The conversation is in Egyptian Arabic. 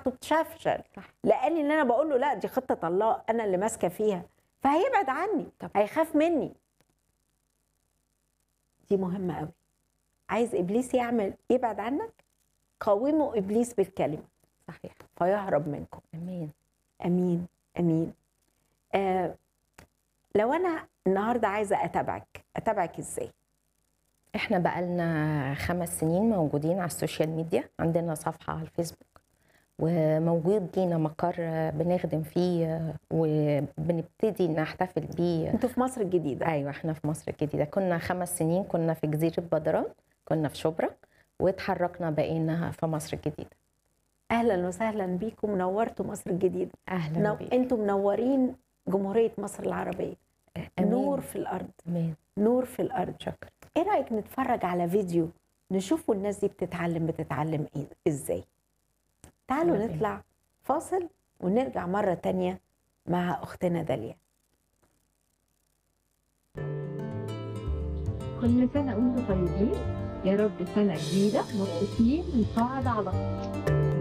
بتاعته بتفشل صح. لان اللي انا بقول له لا دي خطه الله انا اللي ماسكه فيها فهيبعد عني طب. هيخاف مني دي مهمه قوي عايز ابليس يعمل يبعد عنك قاوموا ابليس بالكلمه صحيح فيهرب منكم امين امين امين آه لو انا النهارده عايزه اتابعك اتابعك ازاي احنا بقالنا خمس سنين موجودين على السوشيال ميديا عندنا صفحة على الفيسبوك وموجود لينا مقر بنخدم فيه وبنبتدي نحتفل بيه انتوا في مصر الجديده ايوه احنا في مصر الجديدة كنا خمس سنين كنا في جزيرة بدران كنا في شبرا واتحركنا بقينا في مصر الجديدة اهلا وسهلا بيكم منورتوا مصر الجديده اهلا نو... بيك انتوا منورين جمهوريه مصر العربيه أمين. نور في الارض امين نور في الارض شكرا ايه رايك نتفرج على فيديو نشوفوا الناس دي بتتعلم بتتعلم ايه ازاي تعالوا يلا بينا. نطلع فاصل ونرجع مره تانية مع اختنا داليا كل سنة وانتم طيبين يا رب سنة جديدة مبسوطين ونقعد على